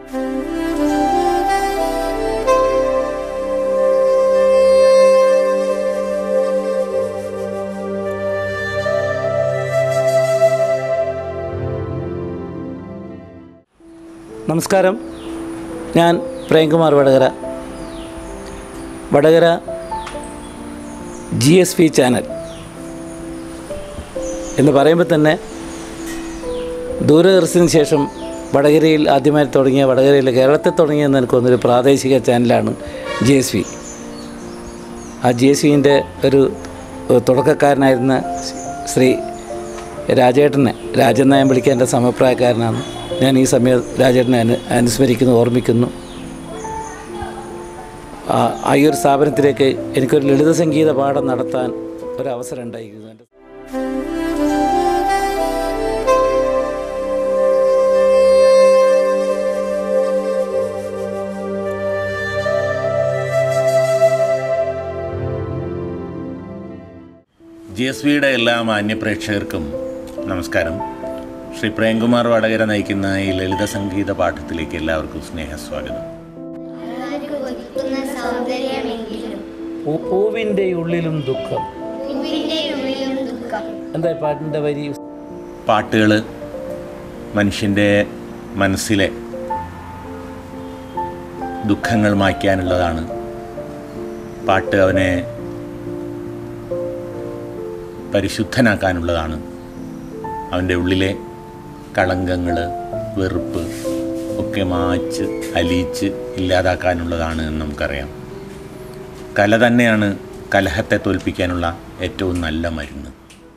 നമസ്കാരം ഞാൻ Premkumar Vadakara Vadakara G S P channel എന്ന് പറയുമ്പോൾ തന്നെ ദൂരദർശന് ശേഷം വടകരയിൽ ആദ്യമായി തുടങ്ങിയ വടകരയിൽ കേരളത്തിൽ തുടങ്ങിയെന്ന് എനിക്ക് തോന്നുന്നൊരു പ്രാദേശിക ചാനലാണ് ജി എസ് പി ആ ജി എസ് വിൻ്റെ ഒരു ഏഹ്, തുടക്കക്കാരനായിരുന്ന ശ്രീ രാജേട്ടനെ രാജൻ നായൻ വിളിക്കാൻ എൻ്റെ സമപ്രായക്കാരനാണ് ഞാൻ ഈ സമയം രാജേട്ടനെ അനു അനുസ്മരിക്കുന്നു ഓർമ്മിക്കുന്നു ആ ആ ഈ ഒരു സ്ഥാപനത്തിലേക്ക് എനിക്കൊരു ലളിത സംഗീത പാഠം നടത്താൻ ഒരവസരം ഉണ്ടായിരിക്കുന്നു എൻ്റെ ജി എസ് വിയുടെ എല്ലാ മാന്യപ്രേക്ഷകർക്കും നമസ്കാരം ശ്രീ പ്രേംകുമാർ വടകര നയിക്കുന്ന ഈ ലളിത സംഗീത പാഠത്തിലേക്ക് എല്ലാവർക്കും സ്നേഹസ്വാഗതം കൊത്തുന്ന സൗന്ദര്യമെങ്കിലും പൂ- പൂവിൻ്റെ ഉള്ളിലും ദുഃഖം പൂവിന്റെ ഉള്ളിലും ദുഃഖം എന്താ ഈ പാട്ടിൻ്റെ വരി പാട്ടുകൾ മനുഷ്യൻ്റെ മനസ്സിലെ ദുഃഖങ്ങൾ മായ്ക്കാനുള്ളതാണ് പാട്ട് അവനെ പരിശുദ്ധനാക്കാനുള്ളതാണ് അവൻ്റെ ഉള്ളിലെ കളങ്കങ്ങൾ വെറുപ്പ് ഒക്കെ മായ്ച്ച് അലിയിച്ച് ഇല്ലാതാക്കാനുള്ളതാണ് എന്ന് നമുക്കറിയാം കല തന്നെയാണ് കലഹത്തെ തോൽപ്പിക്കാനുള്ള ഏറ്റവും നല്ല മരുന്ന്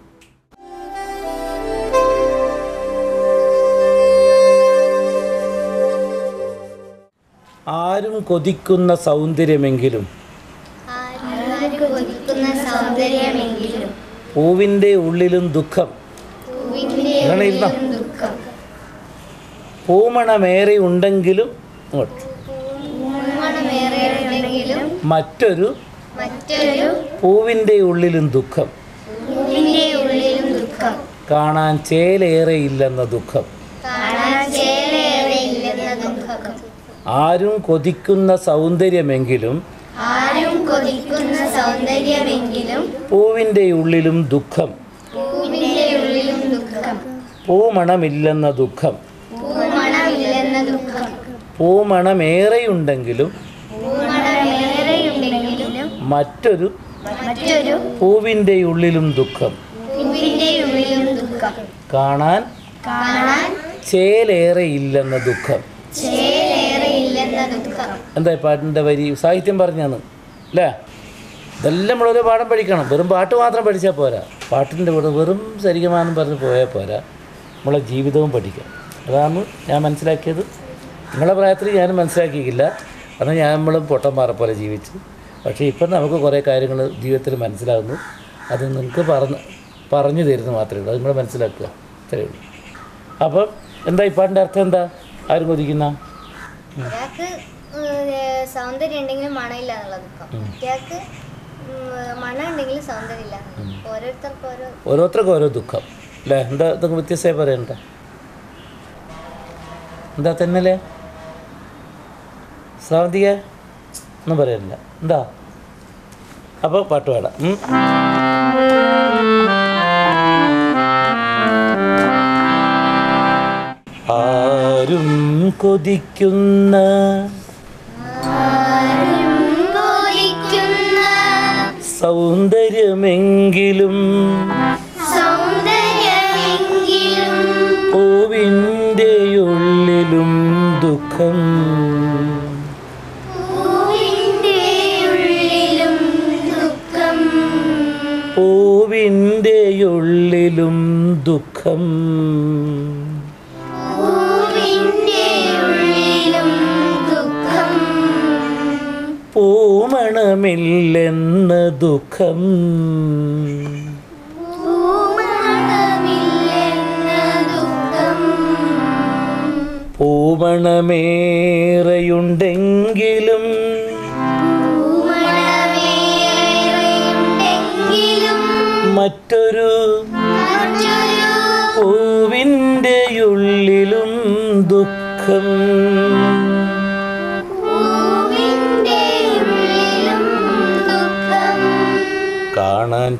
ആരും കൊതിക്കുന്ന സൗന്ദര്യമെങ്കിലും ആരും കൊത്തുന്ന സൗന്ദര്യമെങ്കിലും പൂവിൻ്റെ ഉള്ളിലും ദുഃഖം പൂവിന്റെ അങ്ങനെ ഇരുന്നോ? ഉള്ളിലും ദുഃഖം പൂമണമേറെ ഉണ്ടെങ്കിലും ഇങ്ങോട്ട്. മണമേറെ ഉണ്ടെങ്കിലും മറ്റൊരു മറ്റൊരു പൂവിൻ്റെ ഉള്ളിലും ദുഃഖം പൂവിന്റെ ഉള്ളിലും ദുഃഖം കാണാൻ ചേലേറെ ഇല്ലെന്ന ദുഃഖം കാണാൻ ചേലേറെ ഇല്ലെന്ന ദുഃഖം ആരും കൊതിക്കുന്ന സൗന്ദര്യമെങ്കിലും ആരും കൊതിക്കുന്ന സൗന്ദര്യമെങ്കിലും പൂവിൻ്റെ ഉള്ളിലും ദുഃഖം പൂവിന്റെ ഉള്ളിലും ദുഃഖം പൂമണമില്ലെന്ന ദുഃഖം പൂമണമില്ലെന്ന ദുഃഖം പൂമണമേറെയുണ്ടെങ്കിലും പൂമണമേറെയുണ്ടെങ്കിലും മറ്റൊരു മറ്റൊരു പൂവിൻ്റെ ഉള്ളിലും ദുഃഖം പൂവിന്റെ ഉള്ളിലും ദുഃഖം കാണാൻ കാണാൻ ചേലേറെ ഇല്ലെന്ന ദുഃഖം ചേലേറെ ഇല്ലെന്ന ദുഃഖം എന്താ ഈ പാട്ടിൻ്റെ വരി സാഹിത്യം പറഞ്ഞാണ് അല്ലേ ഇതെല്ലാം നമ്മളൊരു പാഠം പഠിക്കണം വെറും പാട്ട് മാത്രം പഠിച്ചാൽ പോരാ പാട്ടിൻ്റെ കൂടെ വെറും സരിഗമാനം പറഞ്ഞ് പോയാൽ പോരാ നമ്മളെ ജീവിതവും പഠിക്കാം അതാണ് ഞാൻ മനസ്സിലാക്കിയത് നിങ്ങളെ പ്രായത്തിൽ ഞാൻ മനസ്സിലാക്കിയില്ല അന്ന് ഞാൻ നമ്മളും പൊട്ടന്മാരെ പോലെ ജീവിച്ചു പക്ഷേ ഇപ്പം നമുക്ക് കുറേ കാര്യങ്ങൾ ജീവിതത്തിൽ മനസ്സിലാകുന്നു അത് നിങ്ങൾക്ക് പറഞ്ഞ് പറഞ്ഞു തരുന്നു മാത്രമേ ഉള്ളൂ അത് നിങ്ങൾ മനസ്സിലാക്കുക അത്രയേ ഉള്ളൂ അപ്പം എന്താ ഈ പാട്ടിൻ്റെ അർത്ഥം എന്താ ആരും കൊതിക്കുന്ന ഒരാൾക്ക് സൗന്ദര്യം ഉണ്ടെങ്കിലും മണമില്ല എന്നുള്ള ദുഃഖം ഒരാൾക്ക് മണം ഉണ്ടെങ്കിലും സൗന്ദര്യം ഇല്ല ഓരോരുത്തർക്കും ഓരോ ഓരോരുത്തർക്കും ഓരോ ദുഃഖം അല്ലേ എന്താ ഇതൊക്കെ വ്യത്യസ്തമായി പറയണ്ട എന്താ തന്നെയല്ലേ ശ്രാവന്തിക ഒന്നും പറയണ്ട എന്താ അപ്പോൾ പാട്ട് പാടാം ഉം. ആരും കൊതിക്കുന്ന കൊതിക്കുന്ന സൗന്ദര്യമെങ്കിലും സൗന്ദര്യമെങ്കിലും പൂവിൻ്റെ ഉള്ളിലും ദുഃഖം പൂവിന്റെ ഉള്ളിലും ദുഃഖം പൂവിൻ്റെ ഉള്ളിലും ദുഃഖം പൂവിന്റെ ഉള്ളിലും ദുഃഖം പൂമണമില്ലെന്ന ദുഃഖം പൂമണമില്ലെന്ന ദുഃഖം പൂമണമേറെയുണ്ടെങ്കിലും പൂമണമേറെയുണ്ടെങ്കിലും മറ്റൊരു മറ്റൊരു പൂവിൻ്റെ ഉള്ളിലും ദുഃഖം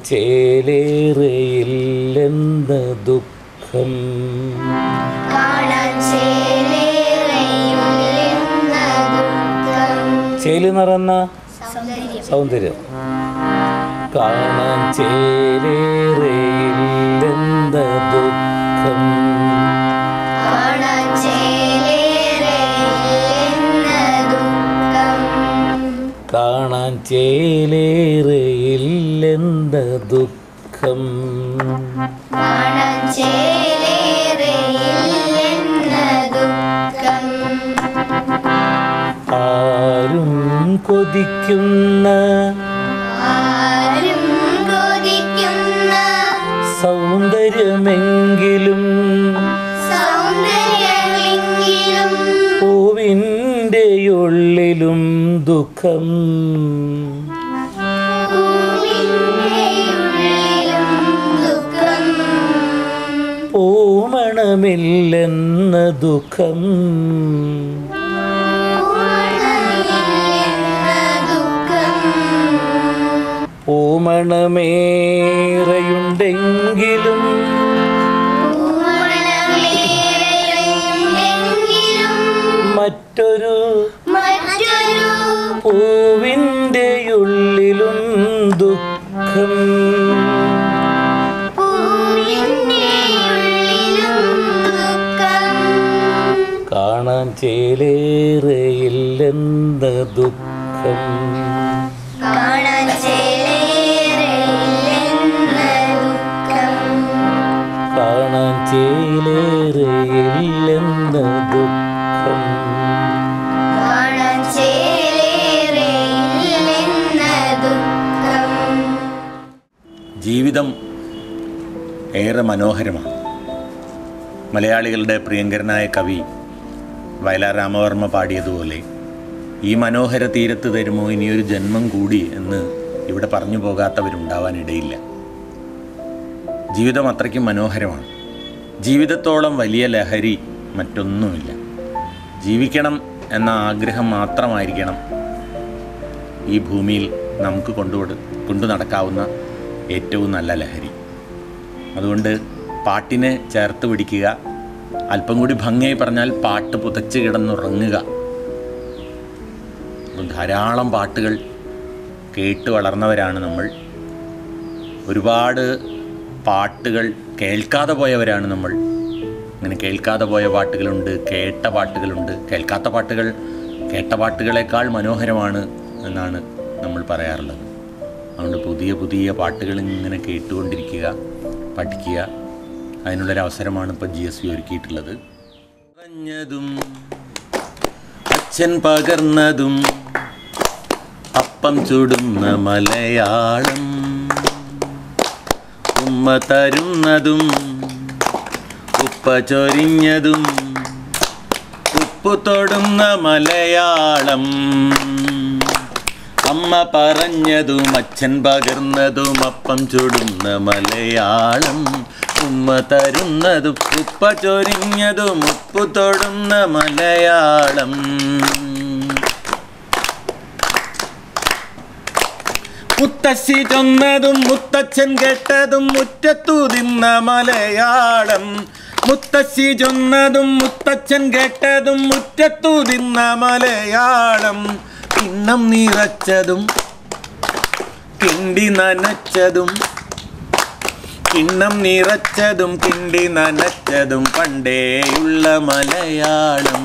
ചേലേറയില്ലെന്ന ദുഃഖം കാണാൻ ചേലേറയുള്ളിരുന്ന ദുഃഖം ചേല് നിറന്ന സൗന്ദര്യം സൗന്ദര്യം കാണാൻ ചേലേറയില്ലെന്ന ദുഃഖം കാണാൻ ചേലേറയുള്ളിരുന്ന ദുഃഖം കാണാൻ ചേലേറയില്ലെന്ന ദുഃഖം കാണാൻ ചേലേറയില്ലെന്ന ദുഃഖം ആരും കൊതിക്കുന്ന ആരും കൊതിക്കുന്ന സൗന്ദര്യമെങ്കിലും സൗന്ദര്യമെങ്കിലും പൂവിൻ്റെ ഉള്ളിലും ദുഃഖം പൂവിൻ്റെ ഉള്ളിലും ദുഃഖം പൂമണമില്ലെന്ന ദുഃഖം പൂർണ്ണമില്ലെന്ന ദുഃഖം പൂമണമേറെയുണ്ടെങ്കിലും പൂർണ്ണമേറെയുണ്ടെങ്കിലും മറ്റൊരു മറ്റൊരു പൂവിൻ്റെ ഉള്ളിലും ദുഃഖം പൂവിൻ്റെ ഉള്ളിലും ദുഃഖം കാണാൻ ചേലേറയില്ലെന്ന ദുഃഖം കാണാൻ ചേലേറയില്ലെന്ന ദുഃഖം കാണാൻ ചേലേറയില്ലെന്ന ദുഃഖം കാണാൻ ചേലേറയില്ലെന്ന ദുഃഖം ജീവിതം ഏറെ മനോഹരമാണ് മലയാളികളുടെ പ്രിയങ്കരനായ കവി വയലാർ രാമവർമ്മ പാടിയതുപോലെ ഈ മനോഹര തീരത്ത് തരുമോ ഇനിയൊരു ജന്മം കൂടി എന്ന് ഇവിടെ പറഞ്ഞു പോകാത്തവരുണ്ടാവാനിടയില്ല ജീവിതം അത്രയ്ക്കും മനോഹരമാണ് ജീവിതത്തോളം വലിയ ലഹരി മറ്റൊന്നുമില്ല ജീവിക്കണം എന്ന ആഗ്രഹം മാത്രമായിരിക്കണം ഈ ഭൂമിയിൽ നമുക്ക് കൊണ്ടുകൊടു കൊണ്ടു നടക്കാവുന്ന ഏറ്റവും നല്ല ലഹരി അതുകൊണ്ട് പാട്ടിനെ ചേർത്ത് പിടിക്കുക അല്പം കൂടി ഭംഗിയായി പറഞ്ഞാൽ പാട്ട് പുതച്ച് കിടന്നുറങ്ങുക അപ്പം ധാരാളം പാട്ടുകൾ കേട്ട് വളർന്നവരാണ് നമ്മൾ ഒരുപാട് പാട്ടുകൾ കേൾക്കാതെ പോയവരാണ് നമ്മൾ അങ്ങനെ കേൾക്കാതെ പോയ പാട്ടുകളുണ്ട് കേട്ട പാട്ടുകളുണ്ട് കേൾക്കാത്ത പാട്ടുകൾ കേട്ട പാട്ടുകളെക്കാൾ മനോഹരമാണ് എന്നാണ് നമ്മൾ പറയാറുള്ളത് അതുകൊണ്ട് പുതിയ പുതിയ പാട്ടുകൾ ഇങ്ങനെ കേട്ടുകൊണ്ടിരിക്കുക പഠിക്കുക അതിനുള്ളൊരു അവസരമാണ് ഇപ്പോൾ ജി എസ് വി ഒരുക്കിയിട്ടുള്ളത് പറഞ്ഞതും അച്ഛൻ പകർന്നതും അപ്പം ചുടുന്ന മലയാളം ഉമ്മ തരുന്നതും ഉപ്പ ചൊരിഞ്ഞതും ഉപ്പു തൊടുന്ന മലയാളം അമ്മ പറഞ്ഞതും അച്ഛൻ പകർന്നതും അപ്പം ചുടുന്ന മലയാളം ഉമ്മ തരുന്നതും ഉപ്പ ചൊരിഞ്ഞതും ഉപ്പു തൊടുന്ന മലയാളം മുത്തശ്ശി ചൊന്നതും മുത്തച്ഛൻ കേട്ടതും മുറ്റത്തു തിന്ന മലയാളം മുത്തശ്ശി ചൊന്നതും മുത്തച്ഛൻ കേട്ടതും മുറ്റത്തു തിന്ന മലയാളം കിണ്ണം നിറച്ചതും കിണ്ടി നനച്ചതും കിണ്ണം നിറച്ചതും കിണ്ടി നനച്ചതും പണ്ടേയുള്ള മലയാളം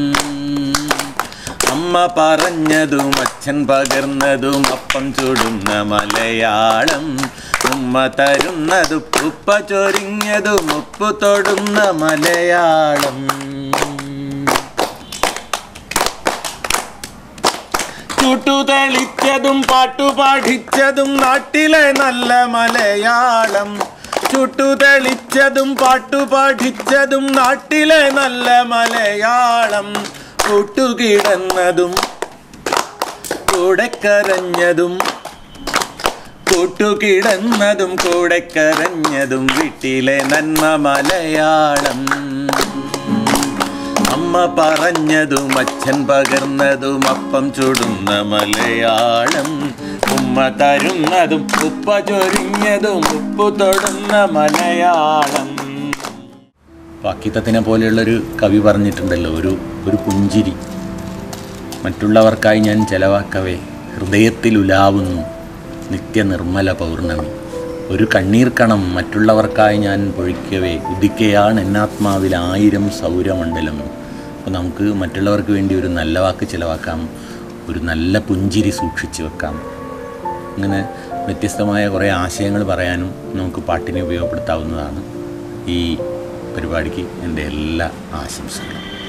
അമ്മ പറഞ്ഞതും അച്ഛൻ പകർന്നതും അപ്പം ചുടുന്ന മലയാളം ഉമ്മ തരുന്നതും ഉപ്പ ചൊരിഞ്ഞതും ഉപ്പു തൊടുന്ന മലയാളം ചുട്ടുതെളിച്ചതും പാട്ടു പാഠിച്ചതും നാട്ടിലെ നല്ല മലയാളം ചുട്ടുതെളിച്ചതും പാട്ടു പാഠിച്ചതും നാട്ടിലെ നല്ല മലയാളം കൂട്ടുകിടന്നതും കൂടെ കരഞ്ഞതും കൂട്ടുകിടന്നതും കൂടെ കരഞ്ഞതും വീട്ടിലെ നന്മ മലയാളം അമ്മ പറഞ്ഞതും അച്ഛൻ പകർന്നതും അപ്പം ചുടുന്ന മലയാളം ഉമ്മ തരുന്നതും ഉപ്പ ചൊരിഞ്ഞതും ഉപ്പു തൊടുന്ന മലയാളം വാക്യത്തത്തിനെ പോലെയുള്ളൊരു കവി പറഞ്ഞിട്ടുണ്ടല്ലോ ഒരു ഒരു പുഞ്ചിരി മറ്റുള്ളവർക്കായി ഞാൻ ചെലവാക്കവേ ഹൃദയത്തിൽ ഉലാവുന്നു നിത്യനിർമ്മല പൗർണമി ഒരു കണ്ണീർ കണം മറ്റുള്ളവർക്കായി ഞാൻ പൊഴിക്കവേ ഉദിക്കയാണ് എന്നാത്മാവിൽ ആയിരം സൗരമണ്ഡലം അപ്പോൾ നമുക്ക് മറ്റുള്ളവർക്ക് വേണ്ടി ഒരു നല്ല വാക്ക് ചിലവാക്കാം ഒരു നല്ല പുഞ്ചിരി സൂക്ഷിച്ചു വെക്കാം അങ്ങനെ വ്യത്യസ്തമായ കുറേ ആശയങ്ങൾ പറയാനും നമുക്ക് പാട്ടിനെ ഉപയോഗപ്പെടുത്താവുന്നതാണ് ഈ പരിപാടിക്ക് എൻ്റെ എല്ലാ ആശംസകളും